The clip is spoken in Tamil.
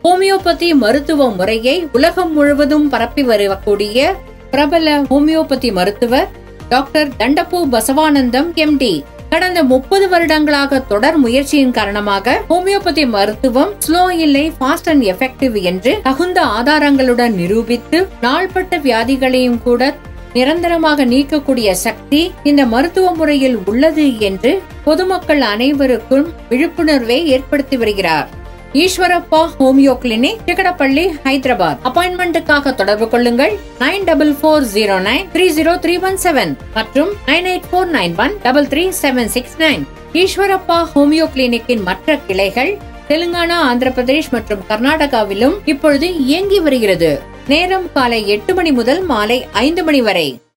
ஹோமியோபதி மருத்துவ முறையை உலகம் முழுவதும் பரப்பி வரக்கூடிய பிரபல ஹோமியோபதி மருத்துவர் டாக்டர் தண்டப்பு பசவானந்தம் எம்டி கடந்த முப்பது வருடங்களாக தொடர் முயற்சியின் காரணமாக ஹோமியோபதி மருத்துவம் ஸ்லோ இல்லை ஃபாஸ்ட் அண்ட் எஃபெக்டிவ் என்று தகுந்த ஆதாரங்களுடன் நிரூபித்து நாள்பட்ட வியாதிகளையும் கூட நிரந்தரமாக நீக்கக்கூடிய சக்தி இந்த மருத்துவ முறையில் உள்ளது என்று பொதுமக்கள் அனைவருக்கும் விழிப்புணர்வை ஏற்படுத்தி வருகிறார் ஈஸ்வரப்பா ஹோமியோ கிளினிக் சிகடப்பள்ளி ஹைதராபாத் அப்பாயின்மெண்ட்டுக்காக தொடர்பு கொள்ளுங்கள் nine double four zero nine three zero three one seven மற்றும் nine eight four nine one double three seven six nine Eswarappa homeo கிளினிக்கின் மற்ற கிளைகள் தெலுங்கானா ஆந்திர பிரதேஷ் மற்றும் கர்நாடகாவிலும் இப்பொழுது இயங்கி வருகிறது நேரம் காலை எட்டு மணி முதல் மாலை ஐந்து மணி வரை